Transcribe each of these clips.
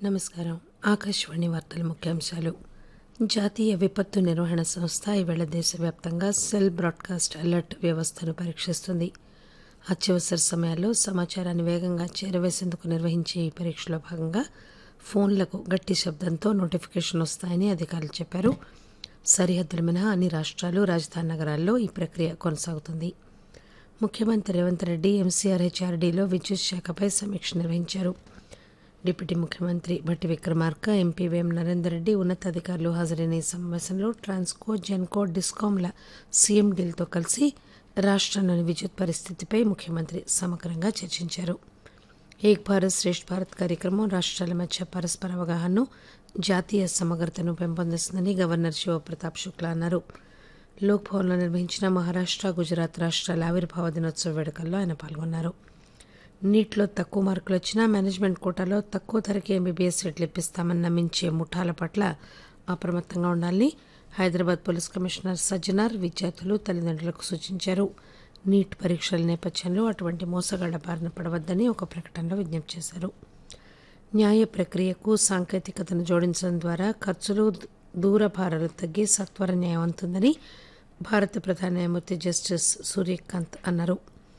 నమస్కారం ఆకాశవాణి వార్తల ముఖ్యాంశాలు జాతీయ విపత్తు నిర్వహణ సంస్థ ఈవేళ దేశవ్యాప్తంగా సెల్ బ్రాడ్కాస్ట్ అలర్ట్ వ్యవస్థను పరీక్షిస్తుంది అత్యవసర సమయాల్లో సమాచారాన్ని వేగంగా చేరవేసేందుకు నిర్వహించే ఈ పరీక్షలో భాగంగా ఫోన్లకు గట్టి శబ్దంతో నోటిఫికేషన్ వస్తాయని అధికారులు చెప్పారు సరిహద్దుల మినహా అన్ని రాష్ట్రాలు రాజధాని నగరాల్లో ఈ ప్రక్రియ కొనసాగుతుంది ముఖ్యమంత్రి రేవంత్ రెడ్డి ఎంసీఆర్ హెచ్ఆర్డీలో విద్యుత్ శాఖపై సమీక్ష నిర్వహించారు డిప్యూటీ ముఖ్యమంత్రి భట్టి విక్రమార్క ఎంపీ వేం నరేందర్ రెడ్డి ఉన్నతాధికారులు హాజరైన ఈ సమావేశంలో ట్రాన్స్కో జెన్కో డిస్కాంల సీఎండీలతో కలిసి రాష్ట్రంలోని విద్యుత్ పరిస్థితిపై ముఖ్యమంత్రి సమగ్రంగా చర్చించారు ఏక్ భారత్ శ్రేష్ఠ భారత్ కార్యక్రమం రాష్ట్రాల మధ్య పరస్పర అవగాహనను జాతీయ సమగ్రతను పెంపొందిస్తుందని గవర్నర్ శివప్రతాప్ శుక్లా అన్నారు లోక్ భవన్లో నిర్వహించిన మహారాష్ట్ర గుజరాత్ రాష్ట్రాల ఆవిర్భావ దినోత్సవ వేడుకల్లో ఆయన పాల్గొన్నారు నీట్లో తక్కువ మార్కులు వచ్చినా మేనేజ్మెంట్ కోటాలో తక్కువ ధరకే ఎంబీబీఎస్ సీట్లు ఇప్పిస్తామని నమ్మించే ముఠాల పట్ల అప్రమత్తంగా ఉండాలని హైదరాబాద్ పోలీస్ కమిషనర్ సజ్జనార్ విద్యార్థులు తల్లిదండ్రులకు సూచించారు నీట్ పరీక్షల నేపథ్యంలో అటువంటి మోసగాళ్ల బారిన పడవద్దని ఒక ప్రకటనలో విజ్ఞప్తి చేశారు న్యాయ ప్రక్రియకు సాంకేతికతను జోడించడం ద్వారా ఖర్చులు దూర భారాలు తగ్గి సత్వర న్యాయం అందుతుందని భారత ప్రధాన న్యాయమూర్తి జస్టిస్ సూర్యకాంత్ అన్నారు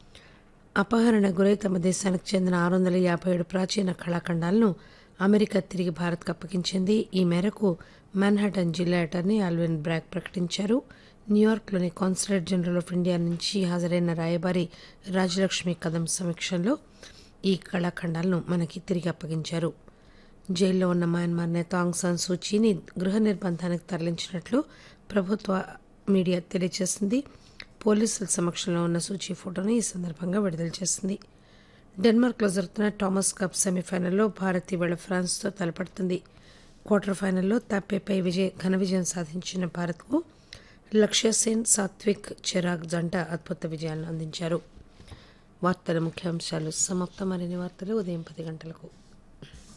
అపహరణ గురై తమ దేశానికి చెందిన ఆరు వందల యాభై ఏడు ప్రాచీన కళాఖండాలను అమెరికా తిరిగి భారత్కు అప్పగించింది ఈ మేరకు మాన్హాటన్ జిల్లా అటార్నీ ఆల్విన్ బ్రాక్ ప్రకటించారు న్యూయార్క్లోని కాన్సులేట్ జనరల్ ఆఫ్ ఇండియా నుంచి హాజరైన రాయబారి రాజలక్ష్మి కదం సమీక్షంలో ఈ కళాఖండాలను మనకి తిరిగి అప్పగించారు జైల్లో ఉన్న మయన్మార్ నేత ఆంగ్ సాన్ సూచీని గృహ నిర్బంధానికి తరలించినట్లు ప్రభుత్వ మీడియా తెలియజేసింది పోలీసుల సమక్షంలో ఉన్న సూచీ ఫోటోను ఈ సందర్భంగా విడుదల చేసింది డెన్మార్క్లో జరుగుతున్న థామస్ కప్ సెమీఫైనల్లో భారత్ ఇవాళ ఫ్రాన్స్తో తలపడుతుంది క్వార్టర్ ఫైనల్లో తాపేపై విజయ ఘన విజయం సాధించిన భారత్కు లక్ష్య సేన్ సాత్విక్ చిరాగ్ జంట అద్భుత విజయాలను అందించారు వార్తల ముఖ్యాంశాలు సమాప్తం మరిన్ని వార్తలు ఉదయం పది గంటలకు